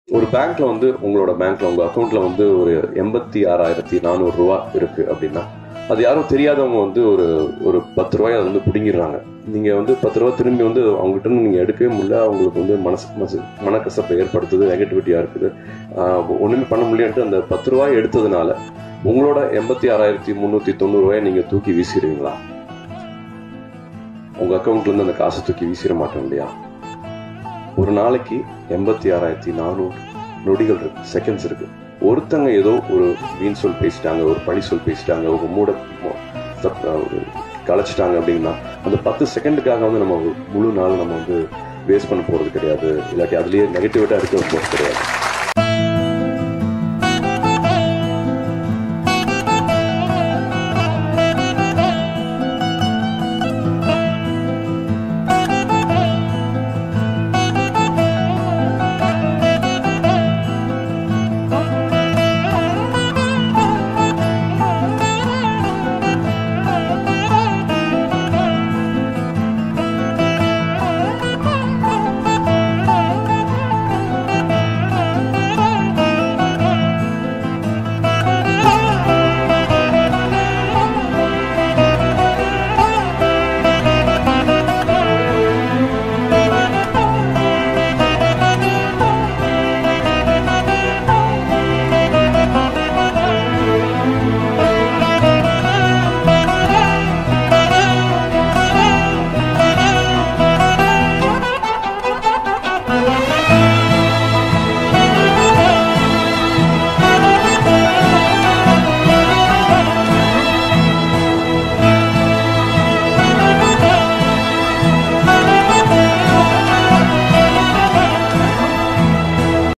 ஒரு பேங்க்ல வந்து உங்களோட பேங்க்ல உங்க அக்கௌண்ட்ல வந்து ஒரு எண்பத்தி ஆறாயிரத்தி நானூறு ரூபா இருக்கு அப்படின்னா அது யாரும் தெரியாதவங்க வந்து ஒரு ஒரு பத்து ரூபாய் அதை வந்து பிடுங்கிடுறாங்க நீங்க வந்து பத்து ரூபா திரும்பி வந்து அவங்ககிட்ட இருந்து நீங்க எடுக்கவே முடியல அவங்களுக்கு வந்து மனசு மனசு மனக்கசப்பை ஏற்படுத்துது நெகட்டிவிட்டியா இருக்குது ஆஹ் ஒண்ணுமே பண்ண முடியான்ட்டு அந்த பத்து ரூபாய் எடுத்ததுனால உங்களோட எண்பத்தி ஆறாயிரத்தி முந்நூற்றி தொண்ணூறு ரூபாயை நீங்கள் தூக்கி வீசிடுவீங்களா உங்கள் அக்கௌண்ட்லேருந்து அந்த காசை தூக்கி வீசிட மாட்டோம் இல்லையா ஒரு நாளைக்கு எண்பத்தி ஆறாயிரத்தி நானூறு நொடிகள் இருக்கு செகண்ட்ஸ் இருக்கு ஒருத்தங்க ஏதோ ஒரு வீண் சொல் பேசிட்டாங்க ஒரு பழி சொல் பேசிட்டாங்க ஒரு மூட மோ- தப்- ஒரு கலைச்சிட்டாங்க அப்படின்னா அந்த பத்து செகண்டுக்காக வந்து நம்ம ஒரு முழு நாள் நம்ம வந்து வேஸ்ட் பண்ண போகிறது கிடையாது இல்லாட்டி அதுலேயே நெகட்டிவிட்டாக இருக்க போகிறது கிடையாது